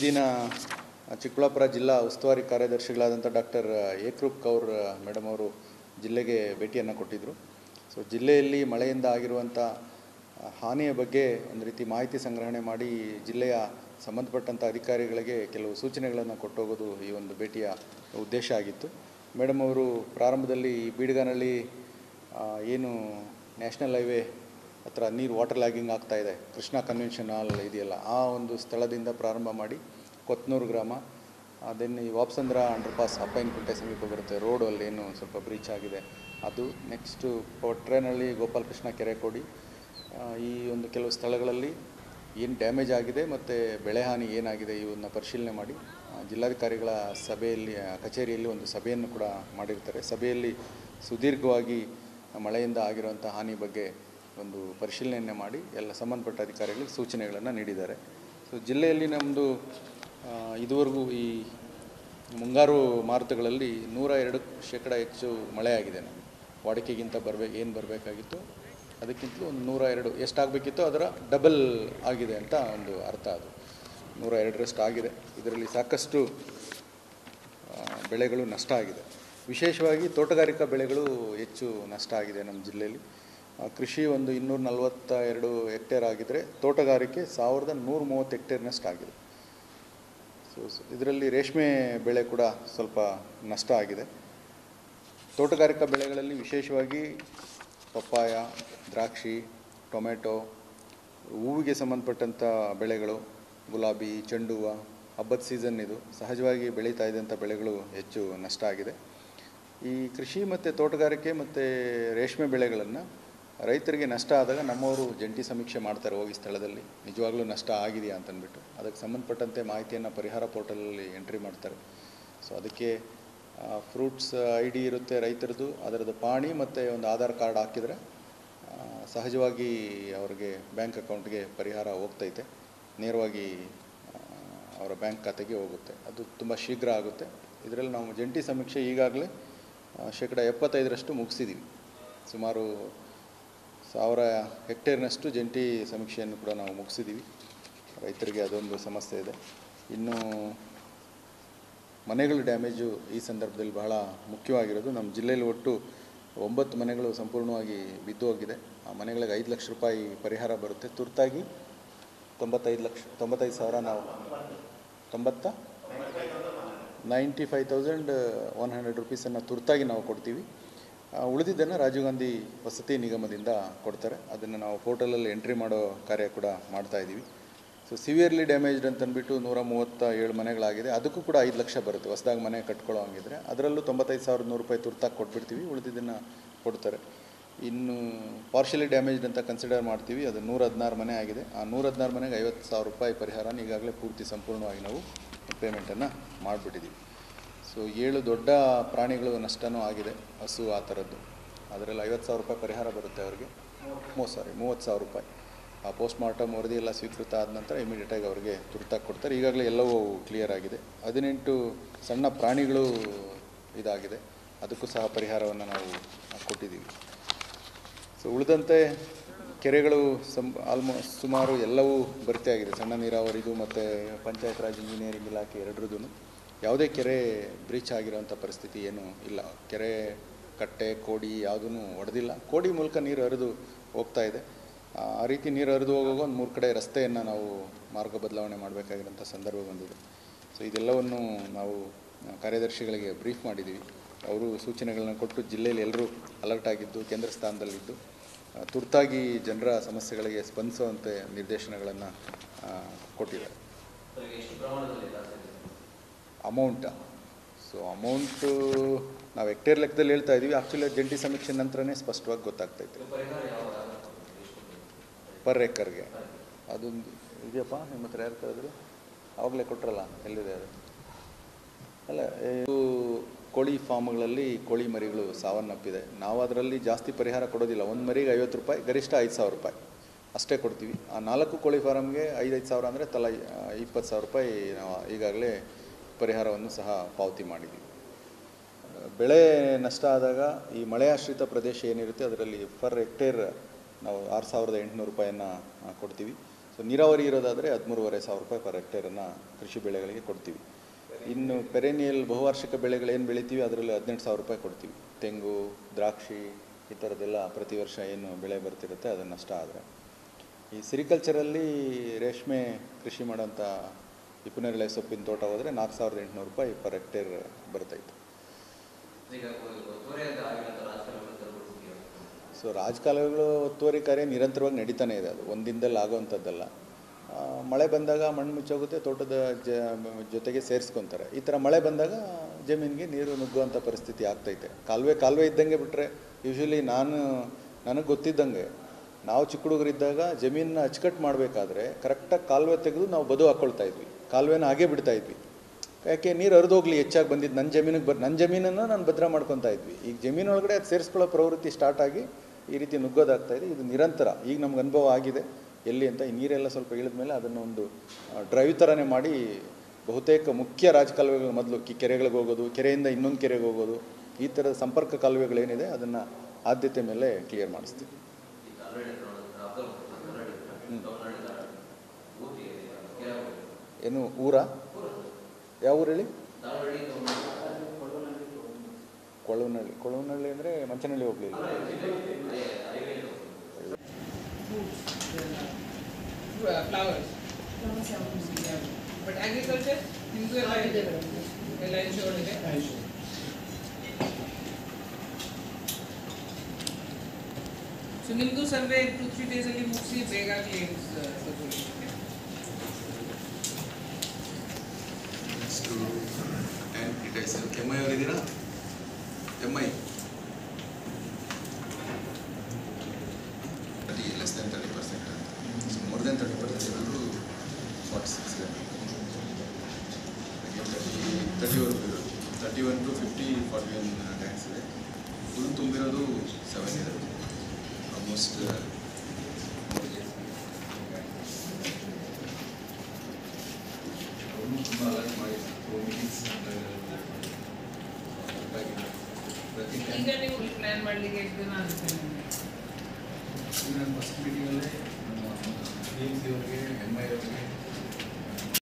ದಿನ ಚಿಕ್ಕಬಳ್ಳಾಪುರ ಜಿಲ್ಲಾ ಉಸ್ತುವಾರಿ ಕಾರ್ಯದರ್ಶಿಗಳಾದಂಥ ಡಾಕ್ಟರ್ ಏಕ್ರೂಪ್ ಕೌರ್ ಮೇಡಮ್ ಅವರು ಜಿಲ್ಲೆಗೆ ಭೇಟಿಯನ್ನು ಕೊಟ್ಟಿದ್ದರು ಸೊ ಜಿಲ್ಲೆಯಲ್ಲಿ ಮಳೆಯಿಂದ ಆಗಿರುವಂಥ ಹಾನಿಯ ಬಗ್ಗೆ ಒಂದು ರೀತಿ ಮಾಹಿತಿ ಸಂಗ್ರಹಣೆ ಮಾಡಿ ಜಿಲ್ಲೆಯ ಸಂಬಂಧಪಟ್ಟಂಥ ಅಧಿಕಾರಿಗಳಿಗೆ ಕೆಲವು ಸೂಚನೆಗಳನ್ನು ಕೊಟ್ಟೋಗೋದು ಈ ಒಂದು ಭೇಟಿಯ ಉದ್ದೇಶ ಆಗಿತ್ತು ಮೇಡಮ್ ಅವರು ಪ್ರಾರಂಭದಲ್ಲಿ ಬೀಡ್ಗಾನಹಳ್ಳಿ ಆ, ಏನು ನ್ಯಾಷನಲ್ ಹೈವೇ ಹತ್ರ ನೀರು ವಾಟರ್ ಲ್ಯಾಗಿಂಗ್ ಆಗ್ತಾ ಇದೆ ಕೃಷ್ಣ ಕನ್ವೆನ್ಷನ್ ಹಾಲ್ ಇದೆಯಲ್ಲ ಆ ಒಂದು ಸ್ಥಳದಿಂದ ಪ್ರಾರಂಭ ಮಾಡಿ ಕೊತ್ನೂರು ಗ್ರಾಮ ದೆನ್ ಈ ವಾಪ್ಸಂದ್ರ ಅಂಡರ್ ಪಾಸ್ ಅಪ್ಪಯ್ಯನಕುಂಟೆ ಸಮೀಪ ಬರುತ್ತೆ ರೋಡು ಅಲ್ಲಿ ಏನು ಸ್ವಲ್ಪ ಬ್ರೀಚ್ ಆಗಿದೆ ಅದು ನೆಕ್ಸ್ಟು ಟ್ರೈನಲ್ಲಿ ಗೋಪಾಲಕೃಷ್ಣ ಕೆರೆ ಕೊಡಿ ಆ, ಈ ಒಂದು ಕೆಲವು ಸ್ಥಳಗಳಲ್ಲಿ ಏನು ಡ್ಯಾಮೇಜ್ ಆಗಿದೆ ಮತ್ತು ಬೆಳೆ ಹಾನಿ ಏನಾಗಿದೆ ಇವನ್ನ ಪರಿಶೀಲನೆ ಮಾಡಿ ಆ, ಜಿಲ್ಲಾಧಿಕಾರಿಗಳ ಸಭೆಯಲ್ಲಿ ಆ, ಕಚೇರಿಯಲ್ಲಿ ಒಂದು ಸಭೆಯನ್ನು ಕೂಡ ಮಾಡಿರ್ತಾರೆ ಸಭೆಯಲ್ಲಿ ಸುದೀರ್ಘವಾಗಿ ಮಳೆಯಿಂದ ಆಗಿರುವಂಥ ಹಾನಿ ಬಗ್ಗೆ ಒಂದು ಪರಿಶೀಲನೆಯನ್ನು ಮಾಡಿ ಎಲ್ಲ ಸಂಬಂಧಪಟ್ಟ ಅಧಿಕಾರಿಗಳಿಗೆ ಸೂಚನೆಗಳನ್ನು ನೀಡಿದ್ದಾರೆ ಸೊ ಜಿಲ್ಲೆಯಲ್ಲಿ ನಮ್ಮದು ಇದುವರೆಗೂ ಈ ಮುಂಗಾರು ಮಾರುತಗಳಲ್ಲಿ ನೂರ ಎರಡು ಶೇಕಡ ಹೆಚ್ಚು ಮಳೆಯಾಗಿದೆ ನಮಗೆ ವಾಡಿಕೆಗಿಂತ ಬರಬೇಕು ಏನು ಬರಬೇಕಾಗಿತ್ತು ಅದಕ್ಕಿಂತಲೂ ಒಂದು ನೂರ ಎರಡು ಎಷ್ಟಾಗಬೇಕಿತ್ತು ಅದರ ಡಬಲ್ ಆಗಿದೆ ಅಂತ ಒಂದು ಅರ್ಥ ಅದು ನೂರ ಎರಡರಷ್ಟು ಆಗಿದೆ ಇದರಲ್ಲಿ ಸಾಕಷ್ಟು ಆ, ಬೆಳೆಗಳು ನಷ್ಟ ಆಗಿದೆ ವಿಶೇಷವಾಗಿ ತೋಟಗಾರಿಕಾ ಬೆಳೆಗಳು ಹೆಚ್ಚು ನಷ್ಟ ಆಗಿದೆ ನಮ್ಮ ಜಿಲ್ಲೆಯಲ್ಲಿ ಆ, ಕೃಷಿ ಒಂದು ಇನ್ನೂರ ನಲವತ್ತ ಎರಡು ಹೆಕ್ಟೇರ್ ಆಗಿದ್ದರೆ ತೋಟಗಾರಿಕೆ ಸಾವಿರದ ನೂರ ಮೂವತ್ತು ಹೆಕ್ಟೇರ್ನಷ್ಟು ಆಗಿದೆ ಸೊ ಇದರಲ್ಲಿ ರೇಷ್ಮೆ ಬೆಳೆ ಕೂಡ ಸ್ವಲ್ಪ ನಷ್ಟ ಆಗಿದೆ ತೋಟಗಾರಿಕಾ ಬೆಳೆಗಳಲ್ಲಿ ವಿಶೇಷವಾಗಿ ಪಪ್ಪಾಯ ದ್ರಾಕ್ಷಿ ಟೊಮೆಟೊ ಹೂವಿಗೆ ಸಂಬಂಧಪಟ್ಟಂಥ ಬೆಳೆಗಳು ಗುಲಾಬಿ ಚೆಂಡು ಹೂವು ಹಬ್ಬದ ಸೀಸನ್ ಇದು ಸಹಜವಾಗಿ ಬೆಳೀತಾ ಇದ್ದಂಥ ಬೆಳೆಗಳು ಹೆಚ್ಚು ನಷ್ಟ ಆಗಿದೆ ಈ ಕೃಷಿ ಮತ್ತು ತೋಟಗಾರಿಕೆ ಮತ್ತು ರೇಷ್ಮೆ ಬೆಳೆಗಳನ್ನು ರೈತರಿಗೆ ನಷ್ಟ ಆದಾಗ ನಮ್ಮವರು ಜಂಟಿ ಸಮೀಕ್ಷೆ ಮಾಡ್ತಾರೆ ಹೋಗಿ ಸ್ಥಳದಲ್ಲಿ ನಿಜವಾಗ್ಲೂ ನಷ್ಟ ಆಗಿದೆಯಾ ಅಂತಂದ್ಬಿಟ್ಟು ಅದಕ್ಕೆ ಸಂಬಂಧಪಟ್ಟಂತೆ ಮಾಹಿತಿಯನ್ನು ಪರಿಹಾರ ಪೋರ್ಟಲಲ್ಲಿ ಎಂಟ್ರಿ ಮಾಡ್ತಾರೆ ಸೊ ಅದಕ್ಕೆ ಫ್ರೂಟ್ಸ್ ಐ ಡಿ ಇರುತ್ತೆ ರೈತರದ್ದು ಅದರದ್ದು ಪಾಣಿ ಮತ್ತು ಒಂದು ಆಧಾರ್ ಕಾರ್ಡ್ ಹಾಕಿದರೆ ಆ, ಸಹಜವಾಗಿ ಅವ್ರಿಗೆ ಬ್ಯಾಂಕ್ ಅಕೌಂಟ್ಗೆ ಪರಿಹಾರ ಹೋಗ್ತೈತೆ ನೇರವಾಗಿ ಆ, ಅವರ ಬ್ಯಾಂಕ್ ಖಾತೆಗೆ ಹೋಗುತ್ತೆ ಅದು ತುಂಬ ಶೀಘ್ರ ಆಗುತ್ತೆ ಇದರಲ್ಲಿ ನಾವು ಜಂಟಿ ಸಮೀಕ್ಷೆ ಈಗಾಗಲೇ ಆ, ಶೇಕಡ ಎಪ್ಪತ್ತೈದರಷ್ಟು ಮುಗಿಸಿದ್ದೀವಿ ಸುಮಾರು ಸಾವಿರ ಹೆಕ್ಟೇರ್ನಷ್ಟು ಜಂಟಿ ಸಮೀಕ್ಷೆಯನ್ನು ಕೂಡ ನಾವು ಮುಗಿಸಿದ್ದೀವಿ ರೈತರಿಗೆ ಅದೊಂದು ಸಮಸ್ಯೆ ಇದೆ ಇನ್ನು ಮನೆಗಳ ಡ್ಯಾಮೇಜು ಈ ಸಂದರ್ಭದಲ್ಲಿ ಬಹಳ ಮುಖ್ಯವಾಗಿರೋದು ನಮ್ಮ ಜಿಲ್ಲೆಯಲ್ಲಿ ಒಟ್ಟು ಒಂಬತ್ತು ಮನೆಗಳು ಸಂಪೂರ್ಣವಾಗಿ ಬಿದ್ದು ಹೋಗಿದೆ ಆ ಮನೆಗಳಿಗೆ ಐದು ಲಕ್ಷ ರೂಪಾಯಿ ಪರಿಹಾರ ಬರುತ್ತೆ ತುರ್ತಾಗಿ ತೊಂಬತ್ತೈದು ಲಕ್ಷ ತೊಂಬತ್ತೈದು ಸಾವಿರ ನಾವು ತೊಂಬತ್ತ ninety five thousand one hundred ರುಪೀಸನ್ನು ತುರ್ತಾಗಿ ನಾವು ಕೊಡ್ತೀವಿ ಆ, ಉಳಿದಿದ್ದನ್ನು ರಾಜೀವ್ ಗಾಂಧಿ ವಸತಿ ನಿಗಮದಿಂದ ಕೊಡ್ತಾರೆ ಅದನ್ನು ನಾವು ಪೋರ್ಟಲಲ್ಲಿ ಎಂಟ್ರಿ ಮಾಡೋ ಕಾರ್ಯ ಕೂಡ ಮಾಡ್ತಾ ಇದ್ದೀವಿ ಸೊ ಸಿವಿಯರ್ಲಿ ಡ್ಯಾಮೇಜ್ಡ್ ಅಂತಂದ್ಬಿಟ್ಟು ನೂರ ಮೂವತ್ತ ಏಳು ಮನೆಗಳಾಗಿದೆ ಅದಕ್ಕೂ ಕೂಡ ಐದು ಲಕ್ಷ ಬರುತ್ತೆ ಹೊಸದಾಗಿ ಮನೆ ಕಟ್ಕೊಳ್ಳೋ ಹಂಗಿದ್ರೆ ಅದರಲ್ಲೂ ತೊಂಬತ್ತೈದು ಸಾವಿರದ ನೂರು ರೂಪಾಯಿ ತುರ್ತಾಗಿ ಕೊಟ್ಬಿಡ್ತೀವಿ ಉಳಿದಿದ್ದನ್ನು ಕೊಡ್ತಾರೆ ಇನ್ನು ಪಾರ್ಷಲಿ ಡ್ಯಾಮೇಜ್ಡ್ ಅಂತ ಕನ್ಸಿಡರ್ ಮಾಡ್ತೀವಿ ಅದು ನೂರ ಹದಿನಾರು ಮನೆ ಆಗಿದೆ ಆ ನೂರ ಹದಿನಾರು ಮನೆಗೆ ಐವತ್ತು ಸಾವಿರ ರೂಪಾಯಿ ಪರಿಹಾರನ ಈಗಾಗಲೇ ಪೂರ್ತಿ ಸಂಪೂರ್ಣವಾಗಿ ನಾವು ಪೇಮೆಂಟನ್ನು ಮಾಡಿಬಿಟ್ಟಿದ್ದೀವಿ ಸೊ ಏಳು ದೊಡ್ಡ ಪ್ರಾಣಿಗಳು ನಷ್ಟನೂ ಆಗಿದೆ ಹಸು ಆ ಥರದ್ದು ಅದರಲ್ಲಿ ಐವತ್ತು ಸಾವಿರ ರೂಪಾಯಿ ಪರಿಹಾರ ಬರುತ್ತೆ ಅವರಿಗೆ ಮೂವತ್ತು ಸಾರಿ ಮೂವತ್ತು ಸಾವಿರ ರೂಪಾಯಿ ಆ ಪೋಸ್ಟ್ ಮಾರ್ಟಮ್ ವರದಿ ಎಲ್ಲ ಸ್ವೀಕೃತ ಆದ ನಂತರ ಇಮಿಡಿಯೇಟಾಗಿ ಅವರಿಗೆ ತುರ್ತಾಗಿ ಕೊಡ್ತಾರೆ ಈಗಾಗಲೇ ಎಲ್ಲವೂ ಕ್ಲಿಯರ್ ಆಗಿದೆ ಹದಿನೆಂಟು ಸಣ್ಣ ಪ್ರಾಣಿಗಳು ಇದಾಗಿದೆ ಅದಕ್ಕೂ ಸಹ ಪರಿಹಾರವನ್ನು ನಾವು ಕೊಟ್ಟಿದ್ದೀವಿ ಸೊ ಉಳಿದಂತೆ ಕೆರೆಗಳು ಸಂ ಆಲ್ಮೋಸ್ಟ್ ಸುಮಾರು ಎಲ್ಲವೂ ಭರ್ತಿ ಆಗಿದೆ ಸಣ್ಣ ನೀರಾವರಿದು ಮತ್ತು ಪಂಚಾಯತ್ ರಾಜ್ ಇಂಜಿನಿಯರಿಂಗ್ ಇಲಾಖೆ ಎರಡರದ್ದು ಯಾವುದೇ ಕೆರೆ ಬ್ರೀಚ್ ಆಗಿರೋಂಥ ಪರಿಸ್ಥಿತಿ ಏನೂ ಇಲ್ಲ ಕೆರೆ ಕಟ್ಟೆ ಕೋಡಿ ಯಾವುದೂ ಒಡೆದಿಲ್ಲ ಕೋಡಿ ಮೂಲಕ ನೀರು ಹರಿದು ಹೋಗ್ತಾ ಇದೆ ಆ ಆ ರೀತಿ ನೀರು ಹರಿದು ಹೋಗುವಾಗ ಒಂದು ಮೂರು ಕಡೆ ರಸ್ತೆಯನ್ನು ನಾವು ಮಾರ್ಗ ಬದಲಾವಣೆ ಮಾಡಬೇಕಾಗಿರೋಂಥ ಸಂದರ್ಭ ಬಂದಿದೆ ಸೊ ಇದೆಲ್ಲವನ್ನು ನಾವು ಆ, ಕಾರ್ಯದರ್ಶಿಗಳಿಗೆ ಬ್ರೀಫ್ ಮಾಡಿದ್ದೀವಿ ಅವರು ಸೂಚನೆಗಳನ್ನ ಕೊಟ್ಟು ಜಿಲ್ಲೆಯಲ್ಲಿ ಎಲ್ಲರೂ ಅಲರ್ಟ್ ಆಗಿದ್ದು ಕೇಂದ್ರ ಸ್ಥಾನದಲ್ಲಿದ್ದು ಆ, ತುರ್ತಾಗಿ ಜನರ ಸಮಸ್ಯೆಗಳಿಗೆ ಸ್ಪಂದಿಸುವಂತೆ ನಿರ್ದೇಶನಗಳನ್ನು ಕೊಟ್ಟಿದ್ದಾರೆ ಅಮೌಂಟ ಸೊ ಅಮೌಂಟು ನಾವು ಹೆಕ್ಟೇರ್ ಲೆಕ್ಕದಲ್ಲಿ ಹೇಳ್ತಾ ಇದ್ದೀವಿ ಆ್ಯಕ್ಚುಲಿ ಜಂಟಿ ಸಮೀಕ್ಷೆ ನಂತರನೇ ಸ್ಪಷ್ಟವಾಗಿ ಗೊತ್ತಾಗ್ತೈತೆ ಪರ್ ಏಕರ್ಗೆ ಅದೊಂದು ಇದೆಯಪ್ಪ ನಿಮ್ಮ ಹತ್ರ ಯಾರು ಕರೆದ್ರು ಆವಾಗಲೇ ಕೊಟ್ರಲ್ಲ ಎಲ್ಲಿದೆ ಅದು ಅಲ್ಲ ಇದು ಕೋಳಿ ಫಾರ್ಮ್ಗಳಲ್ಲಿ ಕೋಳಿ ಮರಿಗಳು ಸಾವನ್ನಪ್ಪಿದೆ ನಾವು ಅದರಲ್ಲಿ ಜಾಸ್ತಿ ಪರಿಹಾರ ಕೊಡೋದಿಲ್ಲ ಒಂದು ಮರಿಗೆ ಐವತ್ತು ರೂಪಾಯಿ ಗರಿಷ್ಠ ಐದು ಸಾವಿರ ರೂಪಾಯಿ ಅಷ್ಟೇ ಕೊಡ್ತೀವಿ ಆ ನಾಲ್ಕು ಕೋಳಿ ಫಾರಮ್ಗೆ ಐದೈದು ಸಾವಿರ ಅಂದರೆ ತಲಾ ಇಪ್ಪತ್ತು ಸಾವಿರ ರೂಪಾಯಿ ನಾವು ಈಗಾಗಲೇ ಪರಿಹಾರವನ್ನು ಸಹ ಪಾವತಿ ಮಾಡಿದ್ದೀವಿ ಬೆಳೆ ನಷ್ಟ ಆದಾಗ ಈ ಮಳೆಯಾಶ್ರಿತ ಪ್ರದೇಶ ಏನಿರುತ್ತೆ ಅದರಲ್ಲಿ ಪರ್ ಹೆಕ್ಟೇರ್ ನಾವು ಆರು ಸಾವಿರದ ಎಂಟುನೂರು ರೂಪಾಯಿಯನ್ನು ಕೊಡ್ತೀವಿ ಸೊ ನೀರಾವರಿ ಇರೋದಾದರೆ ಹದಿಮೂರುವರೆ ಸಾವಿರ ರೂಪಾಯಿ ಪರ್ ಹೆಕ್ಟೇರನ್ನು ಕೃಷಿ ಬೆಳೆಗಳಿಗೆ ಕೊಡ್ತೀವಿ ಇನ್ನು ಪೆರೇನಿಯಲ್ ಬಹುವಾರ್ಷಿಕ ಬೆಳೆಗಳೇನು ಬೆಳಿತೀವಿ ಅದರಲ್ಲಿ ಹದಿನೆಂಟು ಸಾವಿರ ರೂಪಾಯಿ ಕೊಡ್ತೀವಿ ತೆಂಗು ದ್ರಾಕ್ಷಿ ಈ ಥರದ್ದೆಲ್ಲ ಪ್ರತಿ ವರ್ಷ ಏನು ಬೆಳೆ ಬರ್ತಿರುತ್ತೆ ಅದು ನಷ್ಟ ಆದರೆ ಈ ಸಿರಿಕಲ್ಚರಲ್ಲಿ ರೇಷ್ಮೆ ಕೃಷಿ ಮಾಡೋಂಥ ಇಪ್ಪನೇರಳೆ ಸೊಪ್ಪಿನ ತೋಟ ಹೋದರೆ ನಾಲ್ಕು ಸಾವಿರದ ಎಂಟುನೂರು ರೂಪಾಯಿ ಪರ್ ಹೆಕ್ಟೇರ್ ಬರ್ತಾಯಿತ್ತು ಈಗ ಒತ್ತುವರಿ ಅಂತ ಆಗಿರೋಂಥ ರಾಜಕಾರಣವನ್ನು ತೆರವುಗೊಳಿಸ್ತೀರಾ? ಸೊ ರಾಜಕಾಲುವೆಗಳು ಒತ್ತುವರಿ ಕಾರ್ಯ ನಿರಂತರವಾಗಿ ನಡೀತಾನೆ ಇದೆ ಅದು ಒಂದು ದಿನದಲ್ಲಿ ಆಗೋವಂಥದ್ದಲ್ಲ ಆ, ಮಳೆ ಬಂದಾಗ ಮಣ್ಣು ಮುಚ್ಚೋಗುತ್ತೆ ತೋಟದ ಜ ಜೊತೆಗೆ ಸೇರಿಸ್ಕೊತಾರೆ ಈ ಥರ ಮಳೆ ಬಂದಾಗ ಜಮೀನಿಗೆ ನೀರು ನುಗ್ಗುವಂಥ ಪರಿಸ್ಥಿತಿ ಆಗ್ತೈತೆ ಕಾಲುವೆ ಕಾಲುವೆ ಇದ್ದಂಗೆ ಬಿಟ್ಟರೆ ಯೂಶ್ವಲಿ ನಾನು ನನಗೆ ಗೊತ್ತಿದ್ದಂಗೆ ನಾವು ಚಿಕ್ಕ ಹುಡುಗರಿದ್ದಾಗ ಜಮೀನನ್ನ ಅಚ್ಚುಕಟ್ಟು ಮಾಡಬೇಕಾದ್ರೆ ಕರೆಕ್ಟಾಗಿ ಕಾಲುವೆ ತೆಗೆದು ನಾವು ಬದು ಹಾಕ್ಕೊಳ್ತಾ ಇದ್ವಿ ಕಾಲುವೆನ ಹಾಗೆ ಬಿಡ್ತಾ ಇದ್ವಿ ಯಾಕೆ ನೀರು ಹರಿದೋಗ್ಲಿ ಹೆಚ್ಚಾಗಿ ಬಂದಿದ್ದು ನನ್ನ ಜಮೀನಿಗೆ ಬರ್ ನನ್ನ ಜಮೀನನ್ನು ನಾನು ಭದ್ರ ಮಾಡ್ಕೊತಾ ಇದ್ವಿ ಈಗ ಜಮೀನೊಳಗಡೆ ಅದು ಸೇರಿಸ್ಕೊಳ್ಳೋ ಪ್ರವೃತ್ತಿ ಸ್ಟಾರ್ಟ್ ಆಗಿ ಈ ರೀತಿ ನುಗ್ಗೋದಾಗ್ತಾ ಇದೆ ಇದು ನಿರಂತರ ಈಗ ನಮ್ಗೆ ಅನುಭವ ಆಗಿದೆ ಎಲ್ಲಿ ಅಂತ ಈ ನೀರೆಲ್ಲ ಸ್ವಲ್ಪ ಇಳಿದ್ಮೇಲೆ ಅದನ್ನು ಒಂದು ಡ್ರೈವ್ ಥರನೇ ಮಾಡಿ ಬಹುತೇಕ ಮುಖ್ಯ ರಾಜಕಾಲುವೆಗಳು ಮೊದಲು ಕಿ ಕೆರೆಗಳಿಗೆ ಹೋಗೋದು ಕೆರೆಯಿಂದ ಇನ್ನೊಂದು ಕೆರೆಗೆ ಹೋಗೋದು ಈ ಥರದ ಸಂಪರ್ಕ ಕಾಲುವೆಗಳೇನಿದೆ ಅದನ್ನು ಆದ್ಯತೆ ಮೇಲೆ ಕ್ಲಿಯರ್ ಮಾಡಿಸ್ತೀವಿ ಈಗ ಆಲ್ರೆಡಿ ಅಬ್ಸರ್ವ್ ಕನ್ನಡಿ ತಮಿಳ್ನಾಡಿನ ಊಟಿ ಕೆರೆ ಏನು ಊರ ಯಾವ ಊರು ಹೇಳಿ ದಾವಣಿ ಕೊಳವನಹಳ್ಳಿ ಕೊಳವನಹಳ್ಳಿ ಅಂದರೆ ಮಂಚನಹಳ್ಳಿ ಹೋಗ್ಲಿ Uh, flowers. Yeah. But agriculture, ನಿಮ್ದು ಎಲ್ಲ ಇದೆ ಎಲ್ಲ ಇನ್ಶೂರ್ಡ್ ಇದೆ ಸೊ ನಿಮ್ದು ಸರ್ವೆ ಟು ತ್ರೀ ಡೇಸ್ ಅಲ್ಲಿ ಮುಗಿಸಿ ಬೇಗ ಕ್ಲೇಮ್ಸ್ ತಗೊಳ್ಳಿ next and details M I ಅವರಿದ್ದೀರಾ M I thirty less than thirty percent so more than thirty percent ಇರೋದು ಫಾರ್ಟಿ ಸಿಕ್ಸ್ ತರ್ಟಿ ತರ್ಟಿವರೆಗೂ ಇರೋದು thirty one two fifty forty one tanks ಇದೆ full ತುಂಬಿರೋದು ಸೆವೆನ್ ಇದೆ ಆಲ್ಮೋಸ್ಟ್ ಅವ್ರನ್ನೂ ತುಂಬ ಅಲರ್ಟ್ ಮಾಡಿ ಮೀಟಿಂಗ್ಸ್ ಪ್ರತಿ ಈಗ ನೀವು ಪ್ಲಾನ್ ಮಾಡ್ಲಿಕ್ಕೆ ಎಷ್ಟು ದಿನ ಆಗುತ್ತೆ ನಿಮ್ಗೆ ನಾನು ಫಸ್ಟ್ ಮೀಟಿಂಗಲ್ಲೇ ನಮ್ಮ ಡಿ ಎಮ್ ಸಿ ಅವರಿಗೆ ಎಮ್ ಐ ಅವರಿಗೆ